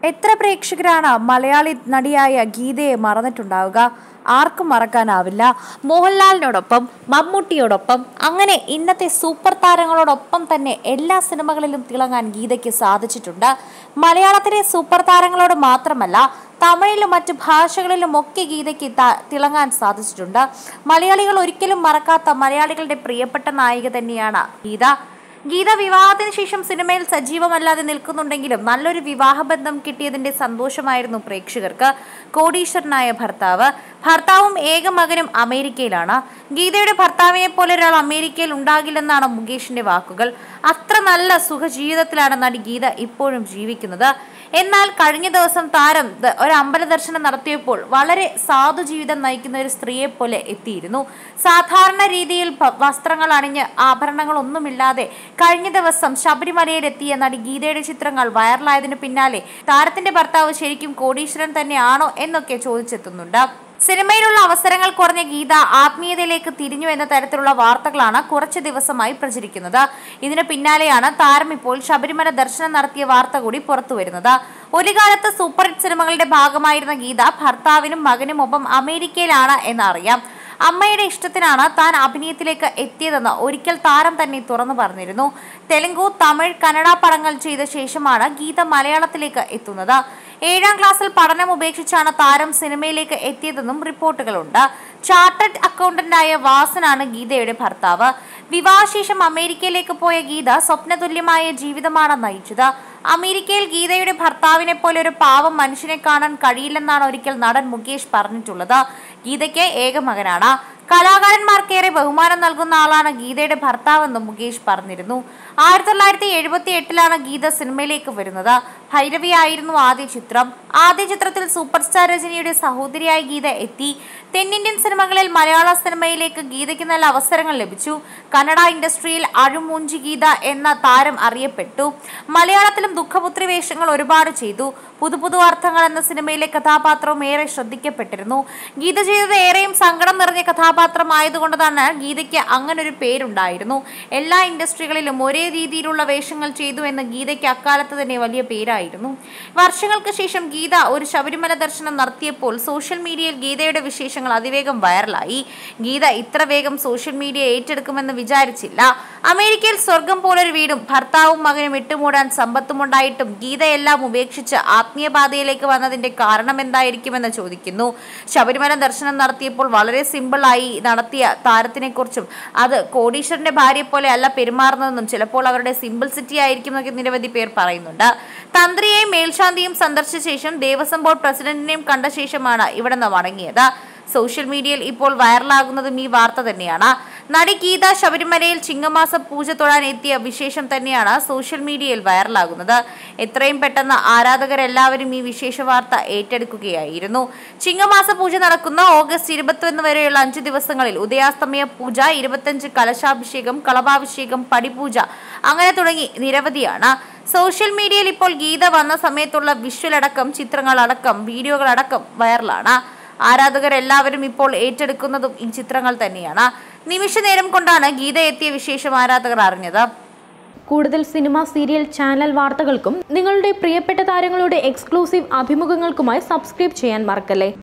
എത്ര പ്രേക്ഷകരാണ് മലയാളി നടിയായ ഗീതയെ മറന്നിട്ടുണ്ടാവുക ആർക്കും മറക്കാനാവില്ല മോഹൻലാലിനോടൊപ്പം മമ്മൂട്ടിയോടൊപ്പം അങ്ങനെ ഇന്നത്തെ സൂപ്പർ താരങ്ങളോടൊപ്പം തന്നെ എല്ലാ സിനിമകളിലും തിളങ്ങാൻ ഗീതയ്ക്ക് സാധിച്ചിട്ടുണ്ട് മലയാളത്തിലെ സൂപ്പർ താരങ്ങളോട് മാത്രമല്ല തമിഴിലും മറ്റു ഭാഷകളിലും ഒക്കെ ഗീതയ്ക്ക് ത- തിളങ്ങാൻ സാധിച്ചിട്ടുണ്ട് മലയാളികൾ ഒരിക്കലും മറക്കാത്ത മലയാളികളുടെ പ്രിയപ്പെട്ട നായിക തന്നെയാണ് ഗീത ഗീത വിവാഹത്തിന് ശേഷം സിനിമയിൽ സജീവമല്ലാതെ നിൽക്കുന്നുണ്ടെങ്കിലും നല്ലൊരു വിവാഹബന്ധം കിട്ടിയതിന്റെ സന്തോഷമായിരുന്നു പ്രേക്ഷകർക്ക് കോടീശ്വരനായ ഭർത്താവ് ഭർത്താവും ഏക മകനും അമേരിക്കയിലാണ് ഗീതയുടെ ഭർത്താവിനെ പോലെ ഒരാൾ അമേരിക്കയിൽ ഉണ്ടാകില്ലെന്നാണ് മുകേഷിന്റെ വാക്കുകൾ അത്ര നല്ല സുഖജീവിതത്തിലാണ് നടി ഗീത ഇപ്പോഴും ജീവിക്കുന്നത് എന്നാൽ കഴിഞ്ഞ ദിവസം താരം ദ- ഒരു അമ്പല ദർശനം നടത്തിയപ്പോൾ വളരെ സാധു ജീവിതം നയിക്കുന്ന ഒരു സ്ത്രീയെ പോലെ എത്തിയിരുന്നു സാധാരണ രീതിയിൽ ഭ- വസ്ത്രങ്ങൾ അണിഞ്ഞ് ആഭരണങ്ങളൊന്നുമില്ലാതെ കഴിഞ്ഞ ദിവസം ശബരിമലയിൽ എത്തിയ നടി ഗീതയുടെ ചിത്രങ്ങൾ വൈറലായതിനു പിന്നാലെ താരത്തിന്റെ ഭർത്താവ് ശരിക്കും കോടീശ്വരൻ തന്നെയാണോ എന്നൊക്കെ ചോദിച്ചെത്തുന്നുണ്ട് സിനിമയിലുള്ള അവസരങ്ങൾ കുറഞ്ഞ ഗീത ആത്മീയതയിലേക്ക് തിരിഞ്ഞു എന്ന തരത്തിലുള്ള വാർത്തകളാണ് കുറച്ച് ദിവസമായി പ്രചരിക്കുന്നത് ഇതിന് പിന്നാലെയാണ് താരം ഇപ്പോൾ ശബരിമല ദർശനം നടത്തിയ വാർത്ത കൂടി പുറത്തുവരുന്നത് ഒരു കാലത്ത് സൂപ്പർ ഹിറ്റ് സിനിമകളുടെ ഭാഗമായിരുന്ന ഗീത ഭർത്താവിനും മകനുമൊപ്പം അമേരിക്കയിലാണ് എന്നറിയാം അമ്മയുടെ ഇഷ്ടത്തിനാണ് താൻ അഭിനയത്തിലേക്ക് എത്തിയതെന്ന് ഒരിക്കൽ താരം തന്നെ തുറന്നു പറഞ്ഞിരുന്നു തെലുങ്കു തമിഴ് കന്നഡ പടങ്ങൾ ചെയ്ത ശേഷമാണ് ഗീത മലയാളത്തിലേക്ക് എത്തുന്നത് ഏഴാം ക്ലാസ്സിൽ പഠനം ഉപേക്ഷിച്ചാണ് താരം സിനിമയിലേക്ക് എത്തിയതെന്നും റിപ്പോർട്ടുകളുണ്ട് ചാർട്ടഡ് അക്കൗണ്ടന്റായ വാസനാണ് ഗീതയുടെ ഭർത്താവ് വിവാഹശേഷം അമേരിക്കയിലേക്ക് പോയ ഗീത സ്വപ്നതുല്യമായ ജീവിതമാണ് നയിച്ചത് അമേരിക്കയിൽ ഗീതയുടെ ഭർത്താവിനെ പോലെ ഒരു പാവം മനുഷ്യനെ കാണാൻ കഴിയില്ലെന്നാണ് ഒരിക്കൽ നടൻ മുകേഷ് പറഞ്ഞിട്ടുള്ളത് ഗീതയ്ക്ക് ഏക മകനാണ് കലാകാരന്മാർക്കേറെ ബഹുമാനം നൽകുന്ന ആളാണ് ഗീതയുടെ ഭർത്താവെന്നും മുകേഷ് പറഞ്ഞിരുന്നു ആയിരത്തി തൊള്ളായിരത്തി എഴുപത്തി എട്ടിലാണ് ഗീത സിനിമയിലേക്ക് വരുന്നത് ഭൈരവി ആയിരുന്നു ആദ്യ ചിത്രം ആദ്യ ചിത്രത്തിൽ സൂപ്പർ സ്റ്റാർ രജനിയുടെ സഹോദരിയായി ഗീത എത്തി തെന്നിന്ത്യൻ സിനിമകളിൽ മലയാള സിനിമയിലേക്ക് ഗീതയ്ക്ക് നല്ല അവസരങ്ങൾ ലഭിച്ചു കന്നഡ ഇൻഡസ്ട്രിയിൽ അഴുമൂഞ്ചി ഗീത എന്ന താരം അറിയപ്പെട്ടു മലയാളത്തിലും ദുഃഖപുത്രി വേഷങ്ങൾ ഒരുപാട് ചെയ്തു പുതു പുതു അർത്ഥങ്ങൾ എന്ന സിനിമയിലെ കഥാപാത്രവും ഏറെ ശ്രദ്ധിക്കപ്പെട്ടിരുന്നു ഗീത ചെയ്തത് ഏറെയും സങ്കടം നിറഞ്ഞ കഥാപാത്രമായതുകൊണ്ടാണ് ഗീതയ്ക്ക് അങ്ങനൊരു പേരുണ്ടായിരുന്നു എല്ലാ ഇൻഡസ്ട്രികളിലും ഒരേ രീതിയിലുള്ള വേഷങ്ങൾ ചെയ്തു എന്ന് ഗീതയ്ക്ക് അക്കാലത്ത് തന്നെ വലിയ പേരായിരുന്നു വർഷങ്ങൾക്ക് ശേഷം ഗീത ഒരു ശബരിമല ദർശനം നടത്തിയപ്പോൾ സോഷ്യൽ മീഡിയയിൽ ഗീതയുടെ വിശേഷങ്ങൾ അതിവേഗം വൈറലായി ഗീത ഇത്ര വേഗം സോഷ്യൽ മീഡിയ ഏറ്റെടുക്കുമെന്ന് വിചാരിച്ചില്ല അമേരിക്കയിൽ സ്വർഗം പോലൊരു വീടും ഭർത്താവും മകനും ഇട്ടുമൂടാൻ സമ്പത്തും ഉണ്ടായിട്ടും ഗീതയെല്ലാം ഉപേക്ഷിച്ച് ആത്മീയപാതയിലേക്ക് വന്നതിന്റെ കാരണം എന്തായിരിക്കുമെന്ന് ചോദിക്കുന്നു ശബരിമല ദർശനം നടത്തിയപ്പോൾ വളരെ സിമ്പിളായി നടത്തിയ താരത്തിനെ കുറിച്ചും അത് കോടീശ്വരന്റെ ഭാര്യയെ പോലെ അല്ല പെരുമാറുന്നതെന്നും ചിലപ്പോൾ അവരുടെ സിമ്പിൾസിറ്റി ആയിരിക്കും എന്നൊക്കെ നിരവധി പേർ പറയുന്നുണ്ട് തന്ത്രിയെയും മേൽശാന്തിയും സന്ദർശിച്ച ശേഷം ദേവസ്വം ബോർഡ് പ്രസിഡന്റിനെയും കണ്ട ശേഷമാണ് ഇവിടെ നിന്ന് മടങ്ങിയത് സോഷ്യൽ മീഡിയയിൽ ഇപ്പോൾ വൈറലാകുന്നതും ഈ വാർത്ത തന്നെയാണ് നടി ഗീത ശബരിമലയിൽ ചിങ്ങമാസ പൂജ തൊഴാൻ എത്തിയ വിശേഷം തന്നെയാണ് സോഷ്യൽ മീഡിയയിൽ വൈറലാകുന്നത് എത്രയും പെട്ടെന്ന് ആരാധകരെല്ലാവരും ഈ വിശേഷ വാർത്ത ഏറ്റെടുക്കുകയായിരുന്നു ചിങ്ങമാസ പൂജ നടക്കുന്ന ഓഗസ്റ്റ് ഇരുപത്തൊന്ന് വരെയുള്ള അഞ്ചു ദിവസങ്ങളിൽ ഉദയാസ്തമയ പൂജ ഇരുപത്തഞ്ച് കലശാഭിഷേകം കളഭാഭിഷേകം പടിപൂജ അങ്ങനെ തുടങ്ങി നിരവധിയാണ് സോഷ്യൽ മീഡിയയിൽ ഇപ്പോൾ ഗീത വന്ന സമയത്തുള്ള വിഷ്വൽ അടക്കം ചിത്രങ്ങളടക്കം വീഡിയോകളടക്കം വൈറലാണ് ആരാധകരെല്ലാവരും ഇപ്പോൾ ഏറ്റെടുക്കുന്നതും ഈ ചിത്രങ്ങൾ തന്നെയാണ് നിമിഷ നേരം കൊണ്ടാണ് ഗീത എത്തിയ വിശേഷം ആരാധകർ അറിഞ്ഞത് കൂടുതൽ സിനിമ സീരിയൽ ചാനൽ വാർത്തകൾക്കും നിങ്ങളുടെ പ്രിയപ്പെട്ട താരങ്ങളുടെ എക്സ്ക്ലൂസീവ് അഭിമുഖങ്ങൾക്കുമായി സബ്സ്ക്രൈബ് ചെയ്യാൻ മറക്കല്ലേ